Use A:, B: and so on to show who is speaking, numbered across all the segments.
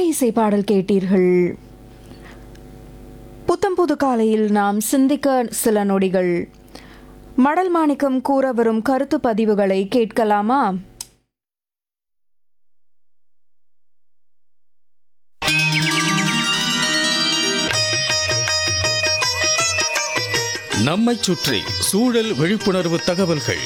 A: இசை பாடல் கேட்டீர்கள் புத்தம் புது காலையில் நாம் சிந்திக்க சில நொடிகள் மடல் மாணிக்கம் கூற வரும் கருத்து பதிவுகளை கேட்கலாமா
B: நம்மைச் சுற்றி சூழல் விழிப்புணர்வு தகவல்கள்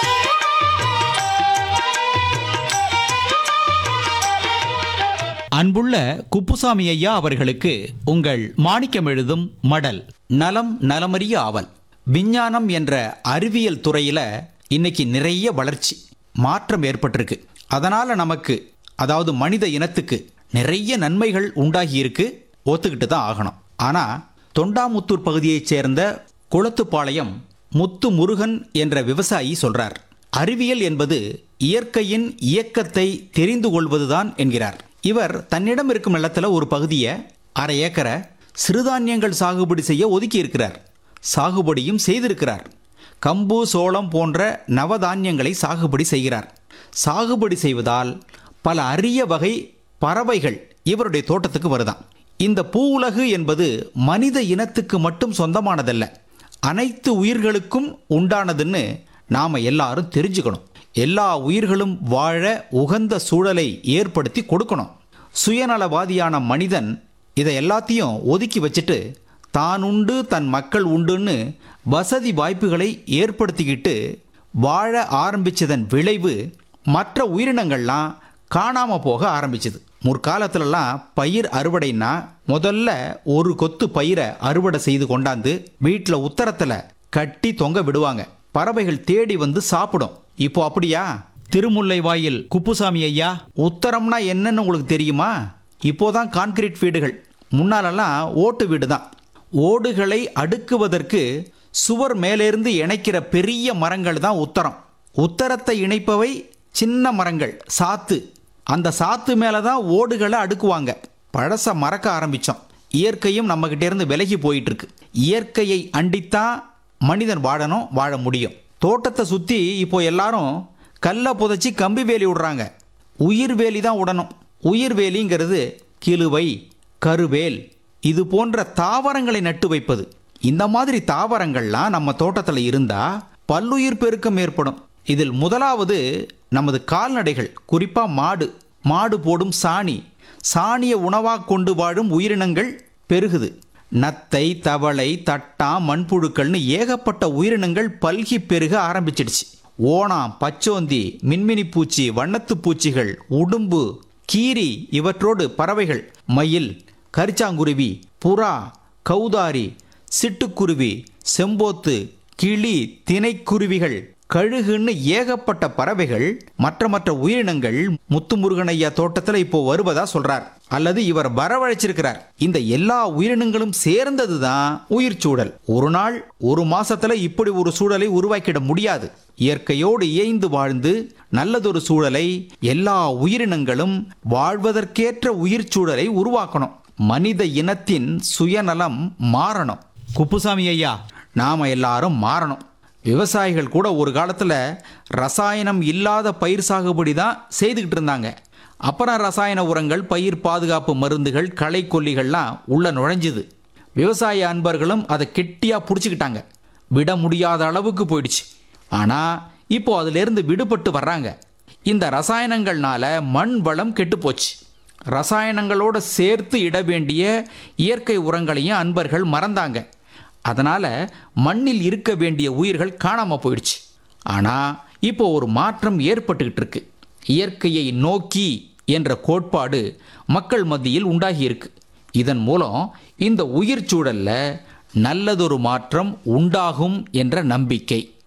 C: அன்புள்ள குப்புசாமி ஐயா அவர்களுக்கு உங்கள் மாணிக்கம் எழுதும் மடல் நலம் நலமறிய ஆவல் விஞ்ஞானம் என்ற அறிவியல் துறையில இன்னைக்கு நிறைய வளர்ச்சி மாற்றம் ஏற்பட்டிருக்கு அதனால நமக்கு அதாவது மனித இனத்துக்கு நிறைய நன்மைகள் உண்டாகி இருக்கு ஒத்துக்கிட்டு தான் ஆகணும் ஆனா தொண்டாமுத்தூர் பகுதியைச் சேர்ந்த குளத்துப்பாளையம் முத்து முருகன் என்ற விவசாயி சொல்றார் அறிவியல் என்பது இயற்கையின் இயக்கத்தை தெரிந்து கொள்வதுதான் என்கிறார் இவர் தன்னிடம் இருக்கும் நிலத்துல ஒரு பகுதியை அரை ஏக்கரை சிறுதானியங்கள் சாகுபடி செய்ய ஒதுக்கி இருக்கிறார் சாகுபடியும் செய்திருக்கிறார் கம்பு சோளம் போன்ற நவதானியங்களை சாகுபடி செய்கிறார் சாகுபடி செய்வதால் பல அரிய வகை பறவைகள் இவருடைய தோட்டத்துக்கு வருதாம் இந்த பூ உலகு என்பது மனித இனத்துக்கு மட்டும் சொந்தமானதல்ல அனைத்து உயிர்களுக்கும் உண்டானதுன்னு நாம எல்லாரும் தெரிஞ்சுக்கணும் எல்லா உயிர்களும் வாழ உகந்த சூழலை ஏற்படுத்தி கொடுக்கணும் சுயநலவாதியான மனிதன் இதை எல்லாத்தையும் ஒதுக்கி வச்சுட்டு தான் உண்டு தன் மக்கள் உண்டுன்னு வசதி வாய்ப்புகளை ஏற்படுத்திக்கிட்டு வாழ ஆரம்பிச்சதன் விளைவு மற்ற உயிரினங்கள்லாம் காணாம போக ஆரம்பிச்சது முற்காலத்துலலாம் பயிர் அறுவடைனா முதல்ல ஒரு கொத்து பயிரை அறுவடை செய்து கொண்டாந்து வீட்டில் உத்தரத்தில் கட்டி தொங்க விடுவாங்க பறவைகள் தேடி வந்து சாப்பிடும் இப்போ அப்படியா திருமுல்லை வாயில் குப்புசாமி ஐயா உத்தரம்னா என்னன்னு உங்களுக்கு தெரியுமா இப்போதான் கான்கிரீட் வீடுகள் முன்னாலெல்லாம் ஓட்டு வீடு தான் ஓடுகளை அடுக்குவதற்கு சுவர் மேலேருந்து இணைக்கிற பெரிய மரங்கள் தான் உத்தரம் உத்தரத்தை இணைப்பவை சின்ன மரங்கள் சாத்து அந்த சாத்து மேலே தான் ஓடுகளை அடுக்குவாங்க பழச மறக்க ஆரம்பித்தோம் இயற்கையும் நம்மகிட்ட இருந்து விலகி போயிட்டு இருக்கு இயற்கையை அண்டித்தான் மனிதன் வாழணும் வாழ முடியும் தோட்டத்தை சுற்றி இப்போ எல்லாரும் கல்லை புதைச்சி கம்பி வேலி விடுறாங்க உயிர் வேலி தான் விடணும் உயிர் வேலிங்கிறது கிழுவை கருவேல் இது போன்ற தாவரங்களை நட்டு வைப்பது இந்த மாதிரி தாவரங்கள்லாம் நம்ம தோட்டத்தில் இருந்தா பல்லுயிர் பெருக்கம் ஏற்படும் இதில் முதலாவது நமது கால்நடைகள் குறிப்பா மாடு மாடு போடும் சாணி சாணிய உணவாக கொண்டு வாழும் உயிரினங்கள் பெருகுது நத்தை தவளை தட்டா மண்புழுக்கள்னு ஏகப்பட்ட உயிரினங்கள் பல்கி பெருக ஆரம்பிச்சிடுச்சு ஓணாம் பச்சோந்தி மின்மினி பூச்சி வண்ணத்து பூச்சிகள் உடும்பு கீரி இவற்றோடு பறவைகள் மயில் கரிச்சாங்குருவி புறா கௌதாரி சிட்டுக்குருவி செம்போத்து கிளி தினைக்குருவிகள் கழுகுன்னு ஏகப்பட்ட பறவைகள் மற்ற மற்ற உயிரினங்கள் முத்துமுருகன் ஐயா தோட்டத்தில் இப்போ வருவதா சொல்றார் அல்லது இவர் வரவழைச்சிருக்கிறார் இந்த எல்லா உயிரினங்களும் சேர்ந்ததுதான் உயிர் சூழல் ஒரு நாள் ஒரு மாசத்துல இப்படி ஒரு சூழலை உருவாக்கிட முடியாது இயற்கையோடு இயைந்து வாழ்ந்து நல்லதொரு சூழலை எல்லா உயிரினங்களும் வாழ்வதற்கேற்ற உயிர் சூழலை உருவாக்கணும் மனித இனத்தின் சுயநலம் மாறணும் குப்புசாமி ஐயா நாம எல்லாரும் மாறணும் விவசாயிகள் கூட ஒரு காலத்தில் ரசாயனம் இல்லாத பயிர் சாகுபடி தான் செய்துக்கிட்டு இருந்தாங்க அப்புறம் ரசாயன உரங்கள் பயிர் பாதுகாப்பு மருந்துகள் களை கொல்லிகள்லாம் உள்ள நுழைஞ்சுது விவசாய அன்பர்களும் அதை கெட்டியாக பிடிச்சிக்கிட்டாங்க விட முடியாத அளவுக்கு போயிடுச்சு ஆனால் இப்போ அதிலிருந்து விடுபட்டு வர்றாங்க இந்த ரசாயனங்கள்னால மண் வளம் கெட்டு போச்சு ரசாயனங்களோட சேர்த்து இட வேண்டிய இயற்கை உரங்களையும் அன்பர்கள் மறந்தாங்க அதனால மண்ணில் இருக்க வேண்டிய உயிர்கள் காணாம போயிடுச்சு ஆனா இப்போ ஒரு மாற்றம் ஏற்பட்டுக்கிட்டு இருக்கு இயற்கையை நோக்கி என்ற கோட்பாடு மக்கள் மத்தியில் உண்டாகி இருக்கு இதன் மூலம் இந்த உயிர் சூழல்ல நல்லதொரு மாற்றம் உண்டாகும் என்ற நம்பிக்கை